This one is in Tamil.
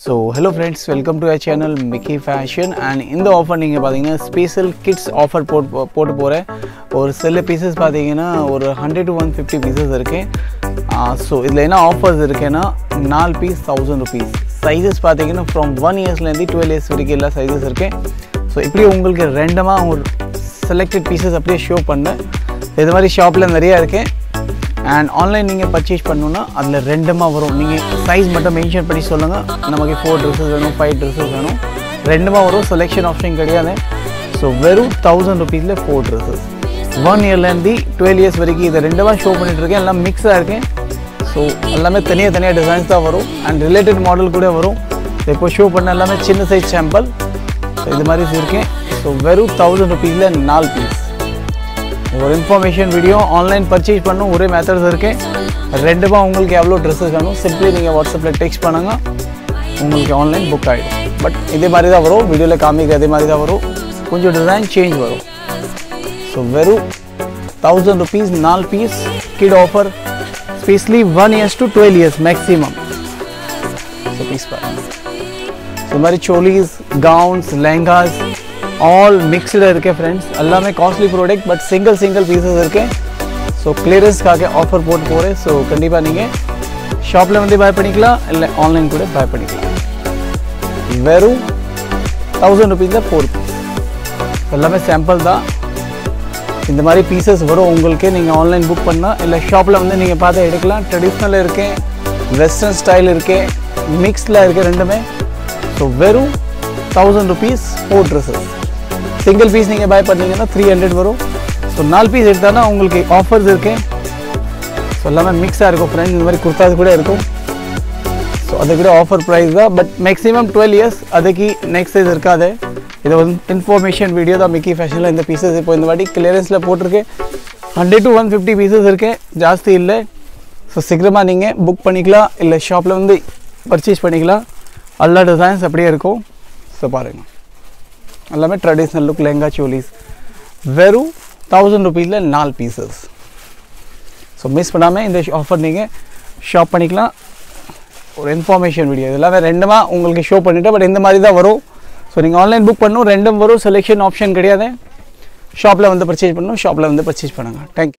so hello friends welcome to our channel Mickey fashion and இந்த ஆஃபர் நீங்கள் பார்த்தீங்கன்னா ஸ்பெஷல் கிட்ஸ் ஆஃபர் போட் போட்டு போகிறேன் ஒரு சில பீசஸ் பார்த்தீங்கன்னா ஒரு hundred to one fifty pieces இருக்கு ஸோ இதில் என்ன ஆஃபர்ஸ் இருக்குன்னா நாலு பீஸ் தௌசண்ட் ருபீஸ் சைஸஸ் பார்த்தீங்கன்னா ஃப்ரம் ஒன் இயர்ஸ்லேருந்து டுவெல் இயர்ஸ் வரைக்கும் எல்லா சைஸஸ் இருக்கு ஸோ இப்படி உங்களுக்கு ரெண்டமாக ஒரு செலக்டட் பீசஸ் அப்படியே ஷோ பண்ணேன் இது மாதிரி ஷாப்பில் நிறையா இருக்கேன் அண்ட் ஆன்லைன் நீங்கள் பர்ச்சேஸ் பண்ணணுன்னா அதில் ரெண்டுமா வரும் நீங்கள் சைஸ் மட்டும் மென்ஷன் பண்ணி சொல்லுங்கள் நமக்கு ஃபோர் ட்ரெஸ்ஸஸ் வேணும் ஃபைவ் ட்ரெஸ்ஸஸ் வேணும் ரெண்டுமா வரும் செலெக்ஷன் ஆப்ஷன் கிடையாது ஸோ வெறும் தௌசண்ட் ருபீஸில் ஃபோர் ட்ரெஸ்ஸஸ் ஒன் இயர்லேருந்து டுவெல் இயர்ஸ் வரைக்கும் இதை ரெண்டுமா ஷோ பண்ணிட்டு இருக்கேன் எல்லாம் மிக்ஸாக இருக்கேன் ஸோ எல்லாமே தனியாக தனியாக டிசைன்ஸ் தான் வரும் அண்ட் ரிலேட்டட் மாடல் கூட வரும் இப்போ ஷோ பண்ண எல்லாமே சின்ன சைஸ் சாம்பிள் ஸோ இது மாதிரி இருக்கேன் ஸோ வெறும் தௌசண்ட் ருபீஸில் நாலு பீஸ் ஒரு இன்ஃபர்மேஷன் வீடியோ ஆன்லைன் பர்ச்சேஸ் பண்ணும் ஒரே மெத்தட்ஸ் இருக்கு ரெண்டுமா உங்களுக்கு எவ்வளோ ட்ரெஸ்ஸஸ் வேணும் சிம்பிளி நீங்கள் வாட்ஸ்அப்பில் டெக்ஸ்ட் பண்ணுங்க உங்களுக்கு ஆன்லைன் புக் ஆகிடும் பட் இதே மாதிரி தான் வரும் வீடியோவில் காமிக்க அதே மாதிரி தான் வரும் கொஞ்சம் டிசைன் சேஞ்ச் வரும் ஸோ வெறும் தௌசண்ட் ருபீஸ் நாலு piece kit offer specially one years to twelve years maximum so piece பாருங்க இது மாதிரி cholis gowns lehengas all mixed இருக்கு ஃப்ரெண்ட்ஸ் எல்லாமே costly product but single single pieces இருக்கு ஸோ கிளியரன்ஸ்க்காக ஆஃபர் போட்டு போகிறேன் ஸோ கண்டிப்பாக நீங்கள் ஷாப்பில் வந்து பை பண்ணிக்கலாம் இல்லை ஆன்லைன் கூட பை பண்ணிக்கலாம் வெறும் தௌசண்ட் ருபீஸில் ஃபோர் பீஸ் எல்லாமே சாம்பிள் தான் இந்த மாதிரி பீசஸ் வரும் உங்களுக்கு நீங்கள் ஆன்லைன் புக் பண்ணால் இல்லை ஷாப்பில் வந்து நீங்கள் பார்த்து எடுக்கலாம் ட்ரெடிஷ்னல் இருக்கேன் வெஸ்டர்ன் ஸ்டைல் இருக்கேன் மிக்ஸில் இருக்குது ரெண்டுமே ஸோ வெறும் thousand rupees four dresses single piece நீங்கள் பை பண்ணீங்கன்னா த்ரீ ஹண்ட்ரட் வரும் ஸோ நாலு பீஸ் எடுத்தானா உங்களுக்கு ஆஃபர்ஸ் இருக்கு ஸோ எல்லாமே மிக்ஸாக இருக்கும் ஃப்ரெண்ட்ஸ் இந்த மாதிரி குர்த்தாஸ் கூட இருக்கும் ஸோ அது கூட ஆஃபர் ப்ரைஸ் தான் பட் மேக்ஸிமம் டுவெல் இயர்ஸ் அதுக்கு நெக்ஸ்ட் சைஸ் இருக்காது இது வந்து இன்ஃபர்மேஷன் வீடியோ தான் மிக்கி ஃபேஷனில் இந்த பீசஸ் இப்போ இந்த வாட்டி கிளியரன்ஸில் போட்டிருக்கு hundred to one fifty pieces இருக்கு ஜாஸ்தி இல்லை ஸோ சீக்கிரமாக நீங்கள் புக் பண்ணிக்கலாம் இல்லை ஷாப்பில் வந்து பர்ச்சேஸ் பண்ணிக்கலாம் எல்லா டிசைன்ஸ் அப்படியே இருக்கும் ஸோ பாருங்கள் எல்லாமே ட்ரெடிஷ்னல் லுக் லெஹங்கா சோலிஸ் வெறும் தௌசண்ட் ருபீஸில் நாலு பீசஸ் ஸோ மிஸ் பண்ணாமல் இந்த ஆஃபர் நீங்கள் ஷாப் பண்ணிக்கலாம் ஒரு இன்ஃபர்மேஷன் வீடியோ இது எல்லாமே ரெண்டுமா உங்களுக்கு ஷோ பண்ணிவிட்டேன் பட் இந்த மாதிரி தான் வரும் ஸோ நீங்கள் ஆன்லைன் புக் பண்ணணும் ரெண்டும் வரும் செலெக்ஷன் ஆப்ஷன் கிடையாது ஷாப்பில் வந்து பர்ச்சேஸ் பண்ணணும் ஷாப்பில் வந்து பர்ச்சேஸ் பண்ணுங்கள் தேங்க்யூ